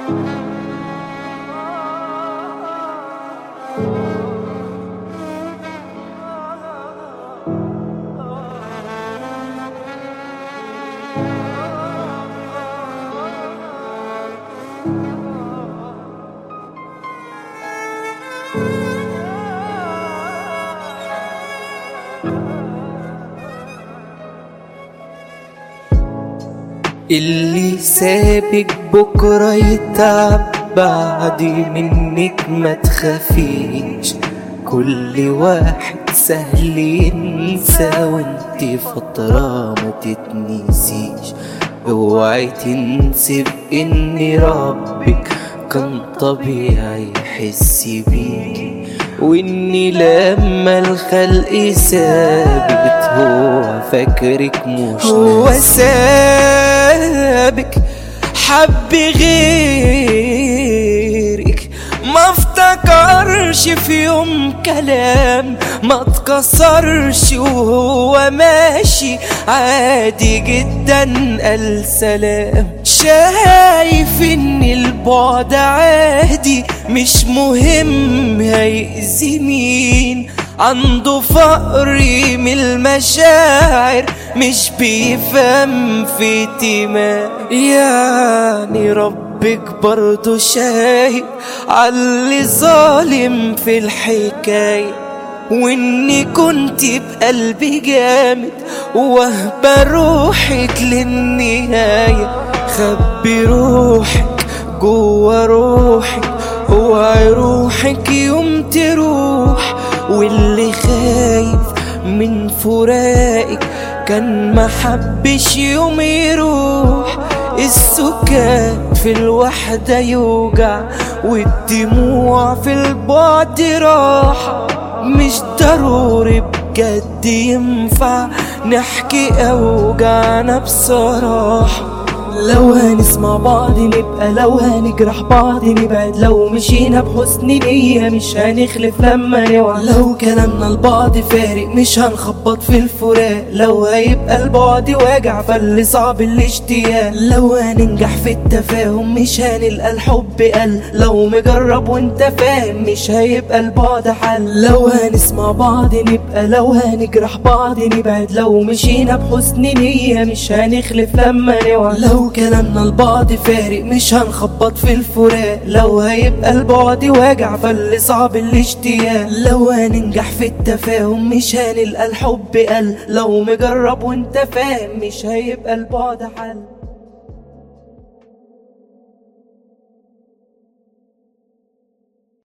اللي سابك بكرة يتعب بعدي منك ما تخافيش كل واحد سهل ينسى وانت فترة ما تتنسيش اوعي تنسي بان ربك كان طبيعي يحس بيك واني لما الخلق سابت هو فاكرك مش هو سابك حب غيرك ما افتكرش في يوم كلام ما اتكسرش وهو ماشي عادي جدا قال سلام شايف ان البعد عادي مش مهم هيأذي مين عنده فقر من المشاعر مش بيفهم في تمام يعني ربك برضو شايف عاللي ظالم في الحكاية واني كنت بقلبي جامد وهبة روحك للنهاية خبي روحك جوا روحك اوعي روحك يوم تروح واللي خايف من فراقك كان محبش يوم يروح السكات في الوحدة يوجع والدموع في البعد راحة مش ضروري بجد ينفع نحكي أوجعنا بصراحة لو هنسمع بعض نبقى لو هنجرح بعض نبعد لو مشينا بحسن نية مش هنخلف لما نوعد لو كلامنا البعض فارق مش هنخبط في الفراق لو هيبقى البعد واجع فاللي صعب الاشتياق لو هننجح في التفاهم مش هنلقى الحب قل لو مجرب وانت فاهم مش هيبقى البعد حل لو هنسمع بعض نبقى لو هنجرح بعض نبعد لو مشينا بحسن نية مش هنخلف لما نوعد لو كلامنا البعض فارق مش هنخبط في الفراق لو هيبقى البعد واجع فاللي صعب الاشتياق لو هننجح في التفاهم مش هنلقى الحب قل لو مجرب وانت فاهم مش هيبقى البعد حل